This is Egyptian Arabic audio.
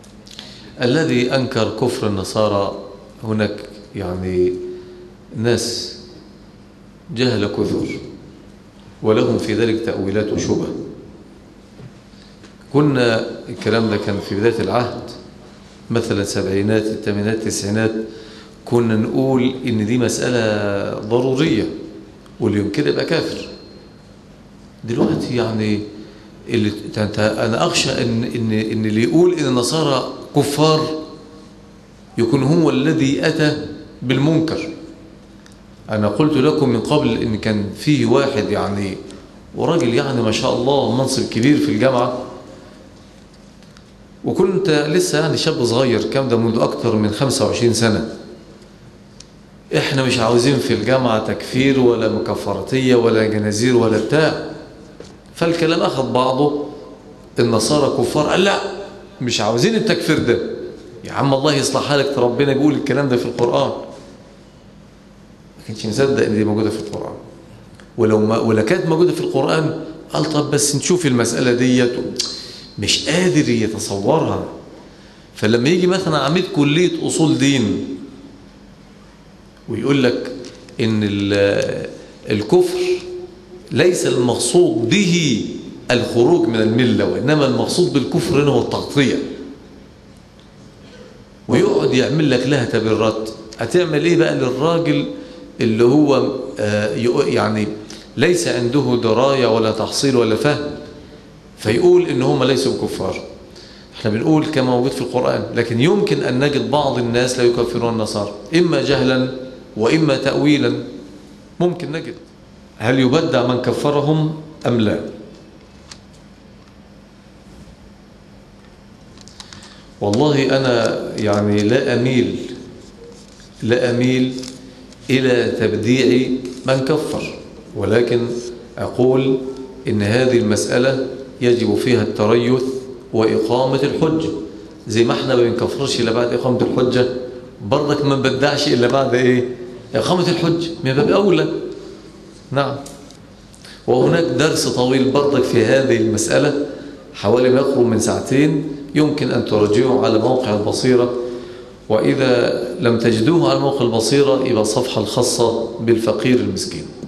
الذي أنكر كفر النصارى هناك يعني ناس جهل كثر ولهم في ذلك تأويلات وشبه كنا الكلام ده كان في بداية العهد مثلا سبعينات الثمانينات التسعينات كنا نقول إن دي مسألة ضرورية واللي يمكن يبقى كافر دلوقتي يعني اللي انت انا اخشى ان ان ان اللي يقول ان النصارى كفار يكون هو الذي اتى بالمنكر انا قلت لكم من قبل ان كان فيه واحد يعني وراجل يعني ما شاء الله منصب كبير في الجامعه وكنت لسه يعني شاب صغير كام ده منذ اكثر من 25 سنه احنا مش عاوزين في الجامعه تكفير ولا مكفرتيه ولا جنازير ولا بتاع فالكلام أخذ بعضه النصارى كفار قال لا مش عاوزين التكفير ده يا عم الله يصلح حالك ربنا بيقول الكلام ده في القرآن ما كانش مصدق ان دي موجودة في القرآن ولو ما ولا كانت موجودة في القرآن قال طب بس نشوف المسألة ديت مش قادر يتصورها فلما يجي مثلا عميد كلية أصول دين ويقول لك ان الكفر ليس المقصود به الخروج من الملة وإنما المقصود بالكفر هنا هو التغطية ويقعد يعمل لك لها تبرات هتعمل ايه بقى للراجل اللي هو يعني ليس عنده دراية ولا تحصيل ولا فهم فيقول ان هم ليسوا كفار احنا بنقول كما موجود في القرآن لكن يمكن أن نجد بعض الناس لا يكفرون النصارى إما جهلا وإما تأويلا ممكن نجد هل يبدع من كفرهم أم لا والله أنا يعني لا أميل لا أميل إلى تبديع من كفر ولكن أقول إن هذه المسألة يجب فيها التريث وإقامة الحجة زي ما احنا ما بنكفرش إلا بعد إقامة الحجة برضك ما نبدعش إلا بعد إيه إقامة الحجة من باب أولى نعم وهناك درس طويل برضك في هذه المسألة حوالي ما يقرب من ساعتين يمكن أن ترجعوا على موقع البصيرة وإذا لم تجدوه على موقع البصيرة يبقى الصفحة الخاصة بالفقير المسكين